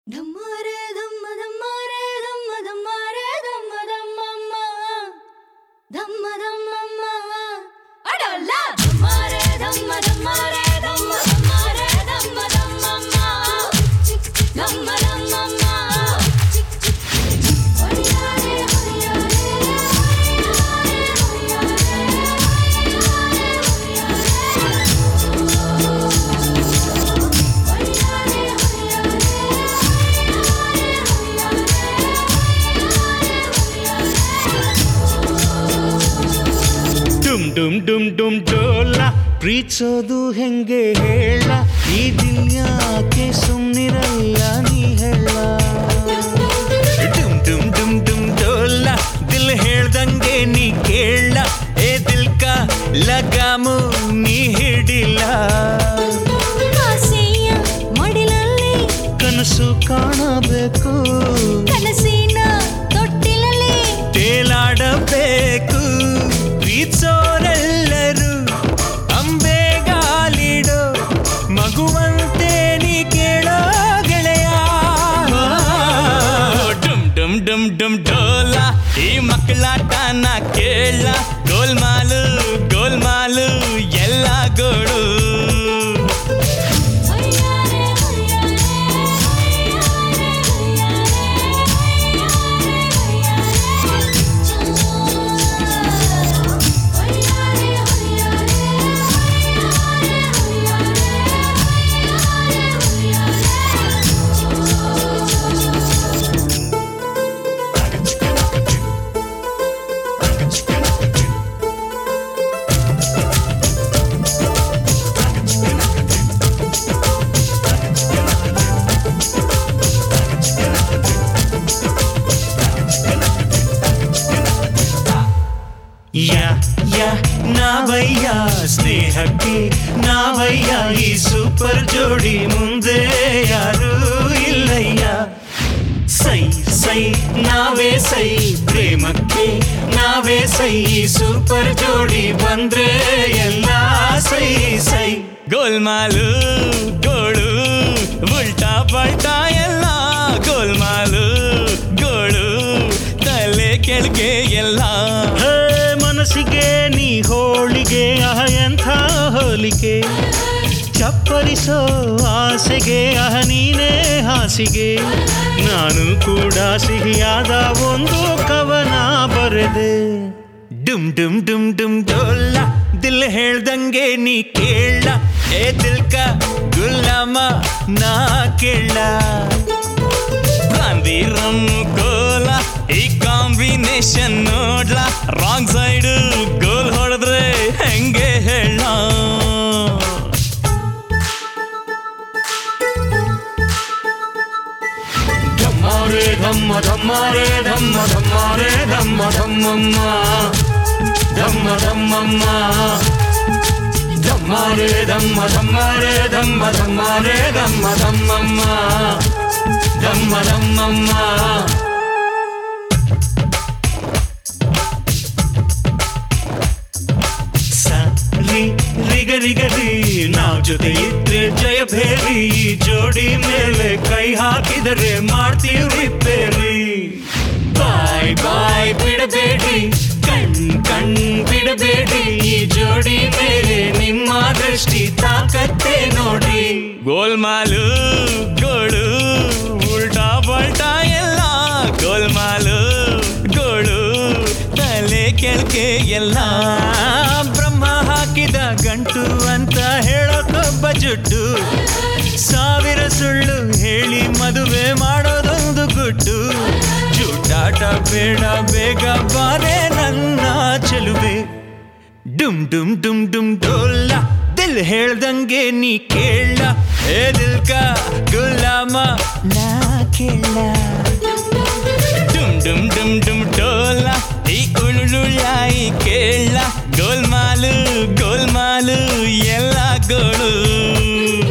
ಧಮ್ಮರೆ ಧಮ್ಮ ಧಮ್ಮರೆ ಧಮ್ಮ ಧಮ್ಮರೆ ಧಮ್ಮ ಧಮ್ಮಮ್ಮ ಧಮ್ಮ ಧಮ್ಮಮ್ಮ ಅಡಲ್ಲ ಧಮ್ಮರೆ ಧಮ್ಮ ಧಮ್ಮರೆ ಧಮ್ಮ ಧಮ್ಮರೆ ಧಮ್ಮ ಧಮ್ಮಮ್ಮ ಧಮ್ಮ ಧಮ್ಮಮ್ಮ ಹೊಯ್ಯಾರೆ ಹೊಯ್ಯಾರೆ ಡುಮ್ ಡುಮ್ ಡುಮ್ ಡುಮ್ ಡೋಲ ಪ್ರೀತಿಸೋದು ಹೆಂಗೆ ಹೇಳ ಈ ದಿನ್ಯಾಕೆ ಸುಮ್ನಿರಲ್ಲ ನೀ ಹೇಳ ಡುಮ್ ಡುಮ್ ಡುಮ್ ಡುಮ್ ಡೋಲ ದಿಲ್ ಹೇಳ್ದಂಗೆ ನೀ ಕೇಳ ಏ ದಿಲ್ಕ ಲಗಾಮು ನೀ ಹಿಡಿಲ್ಲ ಆಸೆಯ ಮಡಿಲಲ್ಲಿ ಕನಸು ಕಾಣಬೇಕು ಕನಸಿನ ತೊಟ್ಟಿಲಲ್ಲಿ ತೇಲಾಡಬೇಕು ಪ್ರೀತಿಸೋರೆಲ್ಲರೂ ಅಂಬೆಗಾಲಿಡೋ ಮಗುವಂತೆ ನೀ ಕೇಳೋ ಗೆಳೆಯ ಡುಮ್ ಡುಮ್ ಡುಮ್ ಡುಮ್ ಡೋಲ ಈ ಮಕ್ಕಳಾಟನ ಕೇಳ ಗೋಲ್ಮಾಲು ಗೋಲ್ಮಾಲು ಎಲ್ಲ ಗೋಳು ಹೊಯ್ಯಾರೆ ಹೊಯ್ಯಾರೆ ಹೊಯ್ಯಾರೆ ಯಾ ಯಾ ನಾವಯ್ಯ ಸ್ನೇಹಕ್ಕೆ ನಾವಯ್ಯ ಈ ಸೂಪರ್ ಜೋಡಿ ಮುಂದೆ ಯಾರೂ ಇಲ್ಲಯ್ಯ ಸೈ ಸೈ ನಾವೇ ಸೈ ಪ್ರೇಮಕ್ಕೆ ನಾವೇ ಸೈ ಈ ಸೂಪರ್ ಜೋಡಿ ಬಂದ್ರೆ ಎಲ್ಲ ಸೈ ಸೈ ಗೋಲ್ಮಾಲು ಗೋಳು ಉಲ್ಟಾ ಪಲ್ಟಾ ಎಲ್ಲ ಗೋಲ್ಮಾಲು ಗೋಳು ತಲೆ ಕೆಳಗೆ ಎಲ್ಲ ಮನಸ್ಸಿಗೆ ನೀ ಹೋಳಿಗೆ ಅಹ ಎಂಥ ಹೋಲಿಕೆ ಚಪ್ಪರಿಸೋ ಆಸೆಗೆ ಅಹ ನೀನೇ ಹಾಸಿಗೆ ನಾನು ಕೂಡ ಸಿಹಿಯಾದ ಒಂದು ಕವನ ಬರೆದೆ ಡುಮ್ ಡುಮ್ ಡುಮ್ ಡುಮ್ ಡೋಲ್ಲ ದಿಲ್ ಹೇಳ್ದಂಗೆ ನೀ ಕೇಳ ಏ ದಿಲ್ಕ ಗುಲಾಮ ನಾ ಕೇಳ ಗಾಂಧಿ ರಮ್ಮು ಗೋಲ ಈ ಕಾಂಬಿನೇಷನ್ ನೋಡ್ಲ ರಾಂಗ್ ಸೈಡ್ ಗೋಲ್ ಹೊಡೆದ್ರೆ ಹೆಂಗೆ ಹೇಳ ಧಮ್ಮಾರೆ ಧಮ್ಮ ಧಮ್ಮಾರೆ ಧಮ್ಮ ಧಮ್ಮಾರೆ ಧಮ್ಮ ಧಮ್ಮಮ್ಮ ಧಮ್ಮ ಧಮ್ಮಮ್ಮ ಧಮ್ಮಾರೆ ಧಮ್ಮ ಧಮ್ಮಾರೆ ಧಮ್ಮ ಧಮ್ಮಾರೆ ಧಮ್ಮ ಧಮ್ಮಮ್ಮ ಧಮ್ಮ ಧಮ್ಮಮ್ಮ ಸರಿ ರಿಗ ರಿಗರಿ ನಾವ್ ಜೊತೆ ಇದ್ರೆ ಜಯ ಭೇರಿ ಈ ಜೋಡಿ ಮೇಲೆ ಕೈ ಹಾಕಿದರೆ ಮಾಡ್ತೀವಿ ರಿಪೇರಿ ಬಾಯ್ ಬಾಯ್ ಬಿಡಬೇಡಿ ಕಣ್ ಕಣ್ ಬಿಡಬೇಡಿ ಈ ಜೋಡಿ ಮೇಲೆ ನಿಮ್ಮ ದೃಷ್ಟಿ ತಾಕತ್ತೆ ನೋಡಿ ಗೋಲ್ಮಾಲು ಗೋಳು ಉಲ್ಟಾ ಪಲ್ಟಾ ಎಲ್ಲ ಗೋಲ್ಮಾಲು ಗೋಳು ತಲೆ ಕೆಳಗೆ ಎಲ್ಲ ಬ್ರಹ್ಮ ಹಾಕಿದ ಗಂಟು ಅಂತ ಹೇಳೋಕೊಬ್ಬ ಜುಟ್ಟು ಸಾವಿರ ಸುಳ್ಳು ಹೇಳಿ ಮದುವೆ ಮಾಡೋದೊಂದು ಗುಟ್ಟು ಜೂಟಾಟ ಬೇಡ ಬೇಗ ಬಾರೆ ನನ್ನ ಚೆಲುವೆ ಡುಮ್ ಡುಮ್ ಡುಮ್ ಡುಮ್ ಡೋಲ್ಲ ದಿಲ್ ಹೇಳ್ದಂಗೆ ನೀ ಕೇಳ ಏ ದಿಲ್ಕ ಗುಲಾಮ ನಾ ಕೇಳ ಡುಮ್ ಡುಮ್ ಡುಮ್ ಡುಮ್ ಡೋಲ ಈ ಉಳುಳುಳಾಯಿ ಕೇಳ ಗೋಲ್ಮಾಲು ಗೋಲ್ಮಾಲು ಎಲ್ಲ ಗೋಳು